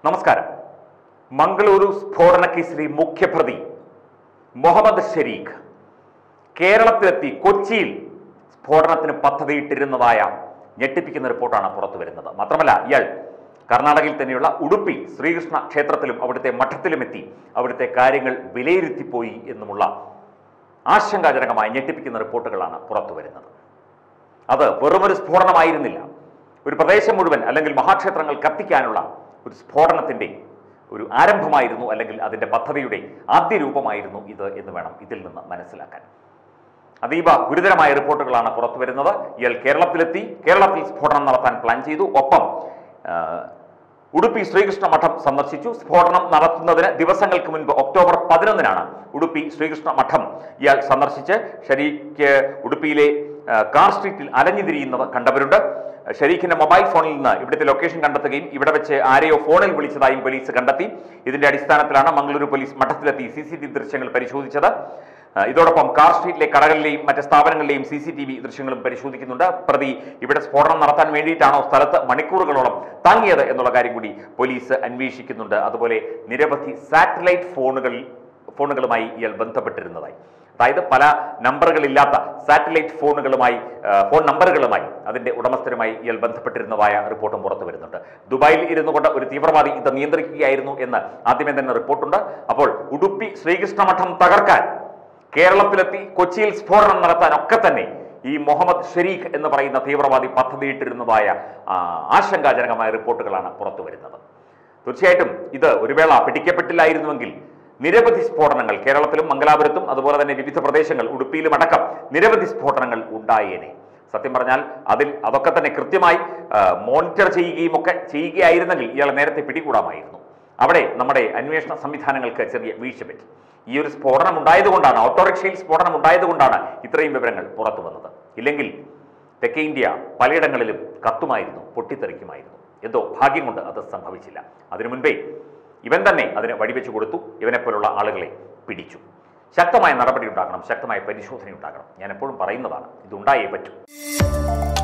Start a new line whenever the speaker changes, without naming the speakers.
നമസ്കാരം മംഗളൂരു സ്ഫോടന കേസിലെ മുഖ്യപ്രതി മുഹമ്മദ് ഷരീഖ് കേരളത്തിലെത്തി കൊച്ചിയിൽ സ്ഫോടനത്തിന് പദ്ധതിയിട്ടിരുന്നതായ ഞെട്ടിപ്പിക്കുന്ന റിപ്പോർട്ടാണ് പുറത്തു വരുന്നത് മാത്രമല്ല ഇയാൾ കർണാടകയിൽ തന്നെയുള്ള ഉടുപ്പി ശ്രീകൃഷ്ണ ക്ഷേത്രത്തിലും അവിടുത്തെ മഠത്തിലും എത്തി അവിടുത്തെ കാര്യങ്ങൾ വിലയിരുത്തിപ്പോയി എന്നുമുള്ള ആശങ്കാജനകമായ ഞെട്ടിപ്പിക്കുന്ന റിപ്പോർട്ടുകളാണ് പുറത്തു വരുന്നത് അത് വെറുമൊരു സ്ഫോടനമായിരുന്നില്ല ഒരു പ്രദേശം മുഴുവൻ അല്ലെങ്കിൽ മഹാക്ഷേത്രങ്ങൾ കത്തിക്കാനുള്ള ഒരു സ്ഫോടനത്തിൻ്റെ ഒരു ആരംഭമായിരുന്നു അല്ലെങ്കിൽ അതിൻ്റെ പദ്ധതിയുടെ ആദ്യ രൂപമായിരുന്നു ഇത് എന്ന് വേണം ഇതിൽ നിന്ന് മനസ്സിലാക്കാൻ അതീവ ഗുരുതരമായ റിപ്പോർട്ടുകളാണ് പുറത്തു വരുന്നത് ഇയാൾ കേരളത്തിലെത്തി കേരളത്തിൽ സ്ഫോടനം നടത്താൻ പ്ലാൻ ചെയ്തു ഒപ്പം ആ, ഉടുപ്പി ശ്രീകൃഷ്ണ മഠം സന്ദർശിച്ചു സ്ഫോടനം നടത്തുന്നതിന് ദിവസങ്ങൾക്ക് മുൻപ് ഒക്ടോബർ പതിനൊന്നിനാണ് ഉടുപ്പി ശ്രീകൃഷ്ണ മഠം ഇയാൾ സന്ദർശിച്ച് ഷരീഖ് ഉടുപ്പിയിലെ ആ, കാർ സ്ട്രീറ്റിൽ അലഞ്ഞു തിരിയുന്നത് കണ്ടവരുണ്ട് ഷരീഖിന്റെ മൊബൈൽ ഫോണിൽ നിന്ന് ഇവിടുത്തെ ലൊക്കേഷൻ കണ്ടെത്തുകയും ഇവിടെ വെച്ച് ആരെയോ ഫോണിൽ വിളിച്ചതായും പോലീസ് കണ്ടെത്തി ഇതിന്റെ അടിസ്ഥാനത്തിലാണ് മംഗളൂരു പോലീസ് മഠത്തിലെത്തി സി സി ടി വി ദൃശ്യങ്ങൾ പരിശോധിച്ചത് ആ, ഇതോടൊപ്പം കാർ സ്ട്രീറ്റിലെ കടകളിലെയും മറ്റ് സ്ഥാപനങ്ങളിലെയും സി സി ടി വി ദൃശ്യങ്ങളും പരിശോധിക്കുന്നുണ്ട് പ്രതി ഇവിടെ സ്ഫോടനം നടത്താൻ വേണ്ടിയിട്ടാണോ സ്ഥലത്ത് മണിക്കൂറുകളോളം തങ്ങിയത് എന്നുള്ള കാര്യം കൂടി പോലീസ് അന്വേഷിക്കുന്നുണ്ട് അതുപോലെ നിരവധി സാറ്റലൈറ്റ് ഫോണുകളിൽ ഫോണുകളുമായി ഇയാൾ ബന്ധപ്പെട്ടിരുന്നതായി അതായത് പല നമ്പറുകളില്ലാത്ത സാറ്റലൈറ്റ് ഫോണുകളുമായി ആ, ഫോൺ നമ്പറുകളുമായി അതിന്റെ ഉടമസ്ഥരുമായി ഇയാൾ ബന്ധപ്പെട്ടിരുന്നതായ റിപ്പോർട്ടും പുറത്തു വരുന്നുണ്ട് ദുബായിൽ ഇരുന്നു കൊണ്ട് ഒരു തീവ്രവാദി ഇത് നിയന്ത്രിക്കുകയായിരുന്നു എന്ന് ആദ്യമേ തന്നെ റിപ്പോർട്ടുണ്ട് അപ്പോൾ ഉടുപ്പി ശ്രീകൃഷ്ണ മഠം തകർക്കാൻ കേരളത്തിലെത്തി കൊച്ചിയിൽ സ്ഫോടനം നടത്താൻ ഒക്കെ തന്നെ ഈ മുഹമ്മദ് ഷരീഖ് എന്ന് പറയുന്ന തീവ്രവാദി പദ്ധതിയിട്ടിരുന്നതായ ആ, ആശങ്കാജനകമായ റിപ്പോർട്ടുകളാണ് പുറത്തു വരുന്നത് തീർച്ചയായിട്ടും ഇത് ഒരു വേള പിടിക്കപ്പെട്ടില്ലായിരുന്നുവെങ്കിൽ നിരവധി സ്ഫോടനങ്ങൾ കേരളത്തിലും മംഗലാപുരത്തും അതുപോലെ തന്നെ വിവിധ പ്രദേശങ്ങൾ ഉടുപ്പിയിലും അടക്കം നിരവധി സ്ഫോടനങ്ങൾ ഉണ്ടായേനെ സത്യം പറഞ്ഞാൽ അതിൽ അതൊക്കെ തന്നെ കൃത്യമായി ആ, മോണിറ്റർ ചെയ്യുകയും ഒക്കെ ചെയ്യുകയായിരുന്നെങ്കിൽ ഇയാളെ നേരത്തെ പിടികൂടാമായിരുന്നു അവിടെ നമ്മുടെ അന്വേഷണ സംവിധാനങ്ങൾക്ക് ചെറിയ വീഴ്ച പറ്റി ഈ ഒരു സ്ഫോടനം ഉണ്ടായതുകൊണ്ടാണ് ഓട്ടോറിക്ഷയിൽ സ്ഫോടനം ഉണ്ടായതുകൊണ്ടാണ് ഇത്രയും വിവരങ്ങൾ പുറത്തു വന്നത് ഇല്ലെങ്കിൽ തെക്കേ ഇന്ത്യ പലയിടങ്ങളിലും കത്തുമായിരുന്നു പൊട്ടിത്തെറിക്കുമായിരുന്നു എന്തോ ഭാഗ്യം കൊണ്ട് അത് സംഭവിച്ചില്ല അതിനു മുൻപേ ഇവൻ തന്നെ അതിന് വഴിവെച്ചു കൊടുത്തു ഇവനെപ്പോലുള്ള ആളുകളെ പിടിച്ചു ശക്തമായ നടപടി ഉണ്ടാകണം ശക്തമായ പരിശോധന ഉണ്ടാകണം ഞാൻ എപ്പോഴും പറയുന്നതാണ് ഇതുണ്ടായേ പറ്റൂ